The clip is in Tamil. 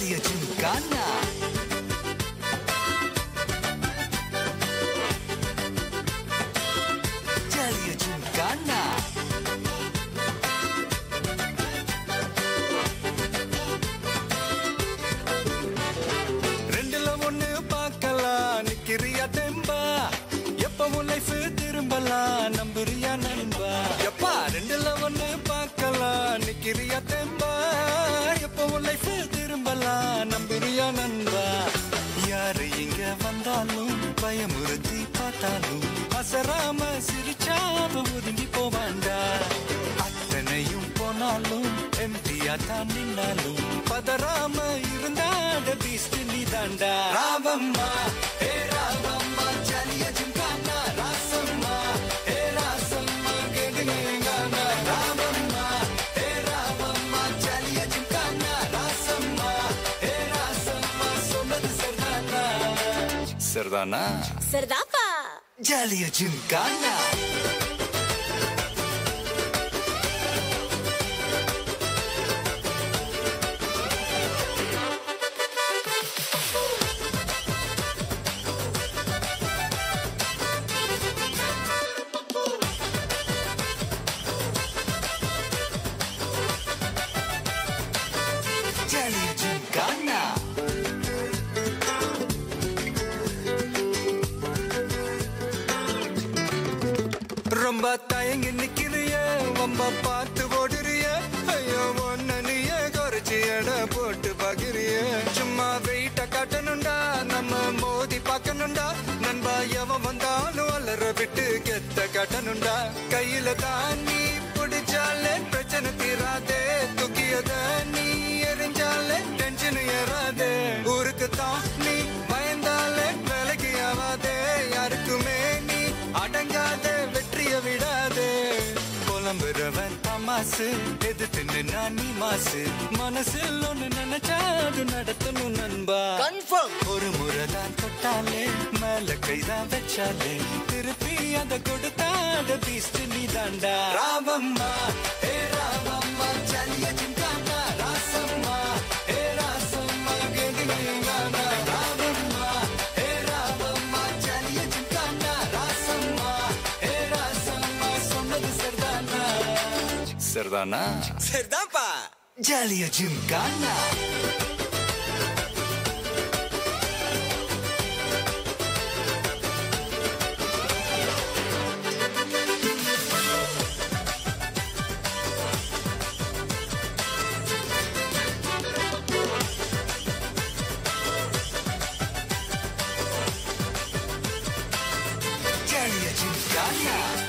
ஜாலிய ஜிம்கானா ஜாலிய ஜிம்கானா ரெண்டுல ஒண்ணு பார்க்கலாம் நிக்கிறியா தெம்பா எப்பவும் லைஃப் திரும்பலாம் நம்புறியா நண்பா எப்பா ரெண்டுல ஒண்ணு பார்க்கலாம் நிக்கிறியா தெம்பா எப்பவும் லைஃப் திரும்பலாம் நம்புறியா நண்பா யாரு இங்க வந்தாலும் பயமுறுத்தி பார்த்தாலும் அசராம சிரிச்சாம ஒதுங்கி போவாண்டா அத்தனையும் போனாலும் எம்டியா தான் நின்னாலும் பதறாம இருந்தாட பீஸ்ட் நீ தாண்டா ராவம்மா ஏ ராவம்மா ஜலிய ஜிம்கானா ராசம்மா ஏ ராசம்மா கேடுங்கானா ராவம்மா ஏ ராவம்மா ஜலிய ஜிம்கானா ராசம்மா ஏ ராசம்மா சொன்னது சரிதானா சரிதானா சரிதாப்பா ஜாலிய ஜிம்கானா ஜாலிய ஜிம்கானா ரொம்ப தயங்கி நிக்கிறிய ரொம்ப பார்த்து ஓடுறிய ஐயோ ஒன்ன நீயே குறைச்சி எடை போட்டு பாக்குறிய சும்மா வெயிட்ட காட்டணும்டா நம்ம மோதி பார்க்கணும்டா நண்பா எவன் வந்தாலும் அலற விட்டு கெத்த காட்டணும்டா கையில தான் நீ பிடிச்சாலே பிரச்சனை தீராதே தூக்கியத நீ எரிஞ்சாலே டென்ஷன் ஏறாதே ஊருக்கு தான் நீ பயந்தாலே வேலைக்கு ஆவாதே யாருக்குமே நீ அடங்காத வெற்றிய விடாதே புலம்புறவன் தமாசு எதிர்த்து நின்னா நீ மாசு மனசில் ஒண்ணு நினைச்சா அது நடத்தணும் நண்பா கன்ஃபார்ம் ஒரு முறை தான் தொட்டாலே மேல கைதான் வச்சாலே திருப்பி அத கொடுத்தாட பீஸ்ட் நீ தாண்டா ராவம்மா ஏ ராவம்மா ஜலிய ஜிம்கானா ராசம்மா ஏ ராசம்மா கேடுங்கானா ராவம்மா ஏ ராவம்மா ஜலிய ஜிம்கானா ராசம்மா ஏ ராசம்மா சொன்னது சரிதானா சரிதானா சரிதான்ப்பா ஜாலிய ஜிம்கானா ஜாலிய ஜிம்கானா